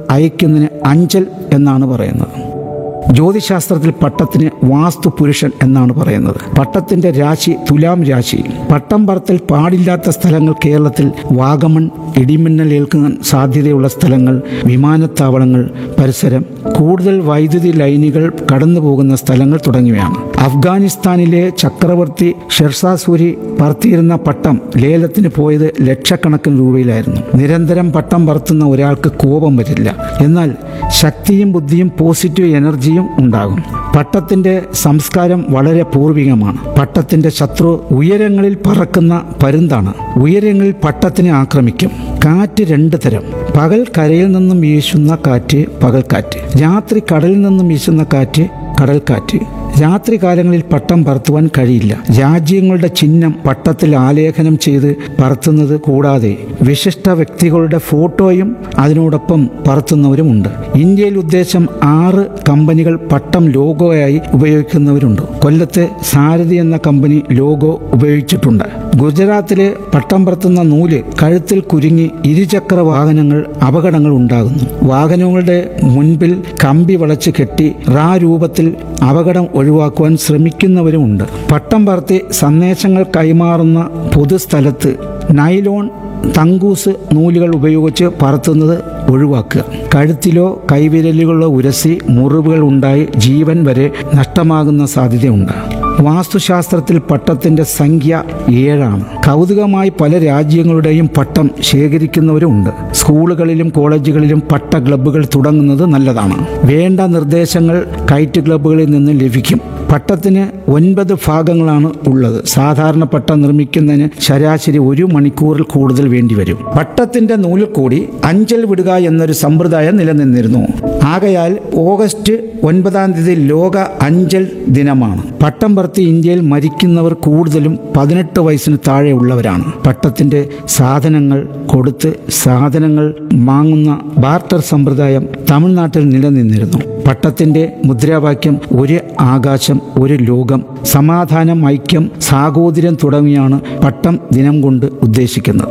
അയക്കുന്നതിന് അഞ്ചൽ എന്നാണ് പറയുന്നത് ജ്യോതിശാസ്ത്രത്തിൽ പട്ടത്തിന് വാസ്തു പുരുഷൻ എന്നാണ് പറയുന്നത് പട്ടത്തിന്റെ രാശി തുലാം രാശി പട്ടം പറത്തൽ പാടില്ലാത്ത സ്ഥലങ്ങൾ കേരളത്തിൽ വാഗമൺ ഇടിമിന്നൽ ഏൽക്കാൻ സാധ്യതയുള്ള സ്ഥലങ്ങൾ വിമാനത്താവളങ്ങൾ പരിസരം കൂടുതൽ വൈദ്യുതി ലൈനുകൾ കടന്നു പോകുന്ന സ്ഥലങ്ങൾ തുടങ്ങിയവയാണ് അഫ്ഗാനിസ്ഥാനിലെ ചക്രവർത്തി ഷെർഷാ സൂരി പറത്തിയിരുന്ന പട്ടം ലേലത്തിന് പോയത് ലക്ഷക്കണക്കിന് രൂപയിലായിരുന്നു നിരന്തരം പട്ടം പറത്തുന്ന ഒരാൾക്ക് കോപം വരില്ല എന്നാൽ ശക്തിയും ബുദ്ധിയും പോസിറ്റീവ് എനർജിയും ഉണ്ടാകും പട്ടത്തിന്റെ സംസ്കാരം വളരെ പൂർവികമാണ് പട്ടത്തിന്റെ ശത്രു ഉയരങ്ങളിൽ പറക്കുന്ന പരുന്താണ് ഉയരങ്ങളിൽ പട്ടത്തിനെ ആക്രമിക്കും കാറ്റ് രണ്ട് തരം പകൽ കരയിൽ നിന്നും വീശുന്ന കാറ്റ് പകൽക്കാറ്റ് രാത്രി കടലിൽ നിന്നും വീശുന്ന കാറ്റ് കടൽക്കാറ്റ് രാത്രി കാലങ്ങളിൽ പട്ടം പറത്തുവാൻ കഴിയില്ല രാജ്യങ്ങളുടെ ചിഹ്നം പട്ടത്തിൽ ആലേഖനം ചെയ്ത് പറത്തുന്നത് കൂടാതെ വിശിഷ്ട വ്യക്തികളുടെ ഫോട്ടോയും അതിനോടൊപ്പം പറത്തുന്നവരുമുണ്ട് ഇന്ത്യയിൽ ഉദ്ദേശം ആറ് കമ്പനികൾ പട്ടം ലോഗോയായി ഉപയോഗിക്കുന്നവരുണ്ട് കൊല്ലത്തെ സാരഥി എന്ന കമ്പനി ലോഗോ ഉപയോഗിച്ചിട്ടുണ്ട് ഗുജറാത്തിലെ പട്ടം പറത്തുന്ന നൂല് കഴുത്തിൽ കുരുങ്ങി ഇരുചക്ര വാഹനങ്ങൾ അപകടങ്ങൾ ഉണ്ടാകുന്നു വാഹനങ്ങളുടെ മുൻപിൽ കമ്പി വളച്ച് കെട്ടി റാ രൂപത്തിൽ അപകടം ഒഴിവാക്കുവാൻ ശ്രമിക്കുന്നവരുമുണ്ട് പട്ടം പറത്തി സന്ദേശങ്ങൾ കൈമാറുന്ന പൊതുസ്ഥലത്ത് നൈലോൺ തങ്കൂസ് നൂലുകൾ ഉപയോഗിച്ച് പറത്തുന്നത് ഒഴിവാക്കുക കഴുത്തിലോ കൈവിരലുകളിലോ ഉരസി മുറിവുകൾ ഉണ്ടായി ജീവൻ വരെ നഷ്ടമാകുന്ന സാധ്യതയുണ്ട് വാസ്തുശാസ്ത്രത്തിൽ പട്ടത്തിന്റെ സംഖ്യ ഏഴാണ് കൗതുകമായി പല രാജ്യങ്ങളുടെയും പട്ടം ശേഖരിക്കുന്നവരുമുണ്ട് സ്കൂളുകളിലും കോളേജുകളിലും പട്ട ക്ലബ്ബുകൾ തുടങ്ങുന്നത് നല്ലതാണ് വേണ്ട നിർദ്ദേശങ്ങൾ കൈറ്റ് ക്ലബ്ബുകളിൽ നിന്ന് ലഭിക്കും പട്ടത്തിന് ഒൻപത് ഭാഗങ്ങളാണ് ഉള്ളത് സാധാരണ പട്ടം നിർമ്മിക്കുന്നതിന് ശരാശരി ഒരു മണിക്കൂറിൽ കൂടുതൽ വേണ്ടിവരും പട്ടത്തിന്റെ നൂലിൽ കൂടി അഞ്ചൽ വിടുക എന്നൊരു സമ്പ്രദായം നിലനിന്നിരുന്നു ആകയാൽ ഓഗസ്റ്റ് ഒൻപതാം തീയതി ലോക അഞ്ചൽ ദിനമാണ് പട്ടം പറത്തി ഇന്ത്യയിൽ മരിക്കുന്നവർ കൂടുതലും പതിനെട്ട് വയസ്സിന് താഴെ ഉള്ളവരാണ് പട്ടത്തിന്റെ സാധനങ്ങൾ കൊടുത്ത് സാധനങ്ങൾ വാങ്ങുന്ന ബാർട്ടർ സമ്പ്രദായം തമിഴ്നാട്ടിൽ നിലനിന്നിരുന്നു പട്ടത്തിന്റെ മുദ്രാവാക്യം ഒരു ആകാശം ഒരു ലോകം സമാധാനം ഐക്യം സാഹോദര്യം തുടങ്ങിയാണ് പട്ടം ദിനം കൊണ്ട് ഉദ്ദേശിക്കുന്നത്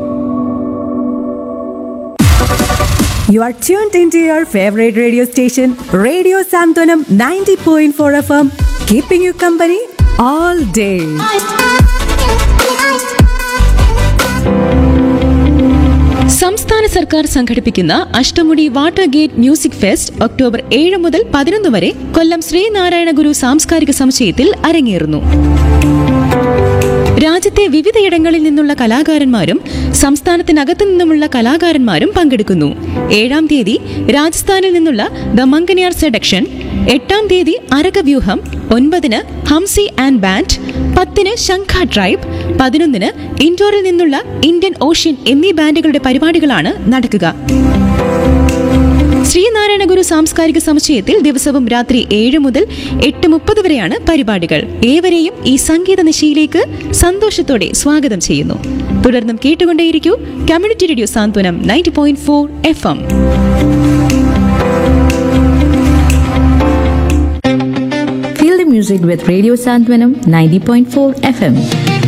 You are tuned into your favorite radio station, Radio Santonam 90.4 FM, keeping you company all day. സംസ്ഥാന സർക്കാർ സംഘടിപ്പിക്കുന്ന Ashtamudi water gate music fest October ഏഴ് മുതൽ പതിനൊന്ന് വരെ കൊല്ലം ശ്രീനാരായണ ഗുരു സാംസ്കാരിക സമുച്ചയത്തിൽ അരങ്ങേറുന്നു രാജ്യത്തെ വിവിധയിടങ്ങളിൽ നിന്നുള്ള കലാകാരന്മാരും സംസ്ഥാനത്തിനകത്തു നിന്നുമുള്ള കലാകാരന്മാരും പങ്കെടുക്കുന്നു ഏഴാം തീയതി രാജസ്ഥാനിൽ നിന്നുള്ള ദ മംഗനിയാർ സെഡക്ഷൻ എട്ടാം തീയതി അരകവ്യൂഹം ഒൻപതിന് ഹംസി ആൻഡ് ബാൻഡ് പത്തിന് ശംഖ ട്രൈബ് പതിനൊന്നിന് ഇൻഡോറിൽ നിന്നുള്ള ഇന്ത്യൻ ഓഷ്യൻ എന്നീ ബാൻഡുകളുടെ പരിപാടികളാണ് നടക്കുക ശ്രീനാരായണ ഗുരു സാംസ്കാരിക സമുച്ചയത്തിൽ ദിവസവും രാത്രി ഏഴ് മുതൽ എട്ട് മുപ്പത് വരെയാണ് പരിപാടികൾ ഏവരെയും ഈ സംഗീത നിശയിലേക്ക് സന്തോഷത്തോടെ സ്വാഗതം ചെയ്യുന്നു തുടർന്നും കേട്ടുകൊണ്ടേയിരിക്കൂ community radio Santhwanam ninety point four F M Feel the music with Radio Santwanam 90.4 FM.